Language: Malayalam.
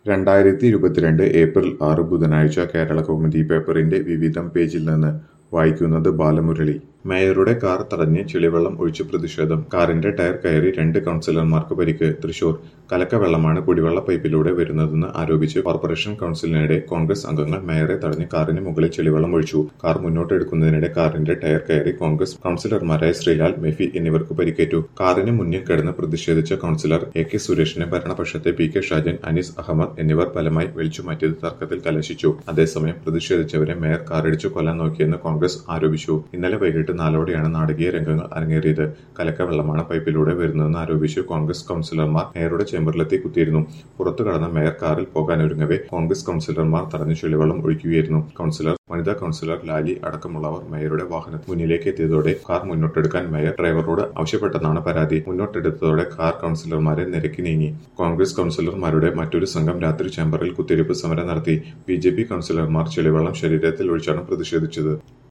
രണ്ടായിരത്തി ഇരുപത്തിരണ്ട് ഏപ്രിൽ ആറ് ബുധനാഴ്ച കേരളകൗമുദി പേപ്പറിന്റെ വിവിധം പേജിൽ നിന്ന് വായിക്കുന്നത് ബാലമുരളി മേയറുടെ കാർ തടഞ്ഞ് ചെളിവെള്ളം ഒഴിച്ച് പ്രതിഷേധം കാറിന്റെ ടയർ കയറി രണ്ട് കൗൺസിലർമാർക്ക് പരിക്ക് തൃശൂർ കലക്കവെള്ളമാണ് കുടിവെള്ള പൈപ്പിലൂടെ വരുന്നതെന്ന് ആരോപിച്ച് കോർപ്പറേഷൻ കൗൺസിലിനിടെ കോൺഗ്രസ് അംഗങ്ങൾ മേയറെ തടഞ്ഞ് കാറിന് മുകളിൽ ചെളിവെള്ളം ഒഴിച്ചു കാർ മുന്നോട്ടെടുക്കുന്നതിനിടെ കാറിന്റെ ടയർ കയറി കോൺഗ്രസ് കൗൺസിലർമാരായ ശ്രീലാൽ മെഫി എന്നിവർക്ക് പരിക്കേറ്റു കാറിന് മുന്നിൽ കിടന്ന് പ്രതിഷേധിച്ച കൗൺസിലർ എ കെ സുരേഷിനെ ഭരണപക്ഷത്തെ പി കെ ഷാജൻ അനീസ് അഹമ്മദ് എന്നിവർ ബലമായി വിളിച്ചുമാറ്റിയത് തർക്കത്തിൽ കലാശിച്ചു അതേസമയം പ്രതിഷേധിച്ചവരെ മേയർ കാറിടിച്ചു കൊല്ലാൻ നോക്കിയെന്ന് കോൺഗ്രസ് ആരോപിച്ചു ഇന്നലെ വൈകിട്ട് നാലോടെയാണ് നാടകീയ രംഗങ്ങൾ അരങ്ങേറിയത് കലക്കവെള്ളമാണ് പൈപ്പിലൂടെ വരുന്നതെന്ന് ആരോപിച്ച് കോൺഗ്രസ് കൗൺസിലർമാർ മേയറുടെ ചേംബറിലെത്തി കുത്തിയിരുന്നു പുറത്തു കടന്ന മേയർ കാറിൽ പോകാനൊരുങ്ങവെ കോൺഗ്രസ് കൗൺസിലർമാർ തടഞ്ഞു ചെളിവെള്ളം ഒഴിക്കുകയായിരുന്നു കൗൺസിലർ വനിതാ കൗൺസിലർ ലാലി അടക്കമുള്ളവർ മേയറുടെ വാഹനത്തിന് മുന്നിലേക്ക് എത്തിയതോടെ കാർ മുന്നോട്ടെടുക്കാൻ മേയർ ഡ്രൈവറോട് ആവശ്യപ്പെട്ടെന്നാണ് പരാതി മുന്നോട്ടെടുത്തതോടെ കാർ കൗൺസിലർമാരെ നിരക്കി നീങ്ങി കോൺഗ്രസ് കൗൺസിലർമാരുടെ മറ്റൊരു സംഘം രാത്രി ചേംബറിൽ കുത്തിരിപ്പ് സമരം നടത്തി ബി ജെ പി കൗൺസിലർമാർ ചെളിവെള്ളം ശരീരത്തിൽ ഒഴിച്ചാണ് പ്രതിഷേധിച്ചത്